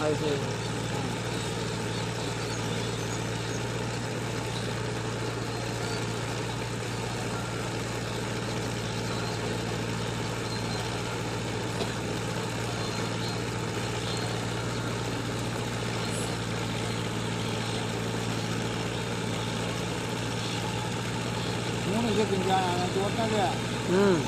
அது சரி மூணு இருபத்தஞ்சா அது ஒட்டாது ம்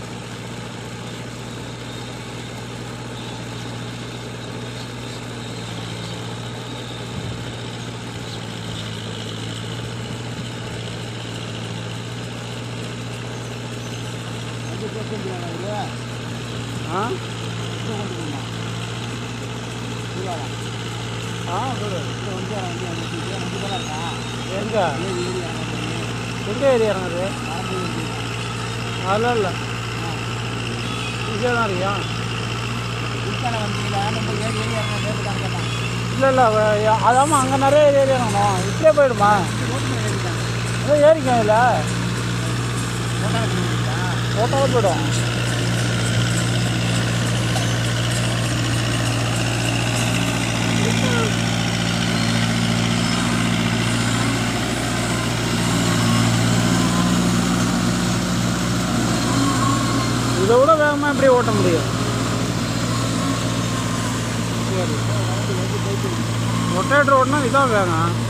அஞ்சு இருபத்தஞ்சு இது ஆ இது கொண்டு போகலாம் இதுவாடா ஆ சொல்லு இது வந்து வண்டி அனுப்பிச்சு அஞ்சு பேரா இருக்கா எங்கே ஏழு ஏழு எந்த ஏரியா இறங்குது ஆரம்பி வண்டி அதெல்லாம் இல்லை இங்கே தான் இருக்கியா இதுக்கான வண்டிங்களா நம்ம ஏழு ஏழு இறங்க கேட்டுக்கான கேட்டான் இல்லை இல்லை அதாமல் அங்கே நிறைய ஏரியா இறங்கணும் இப்படியே போயிடுமா ரோட்டு மேலே ஏறிட்டான் அதான் ஏறிக்கும் இல்லை ரோட்டால பண்ணிட்டான் ஓட்டாலும் போயிடும் இதை விட வேகமாக எப்படி ஓட்ட முடியும் ரொட்டேட்டர் ஓட்டினா இதான் வேகம்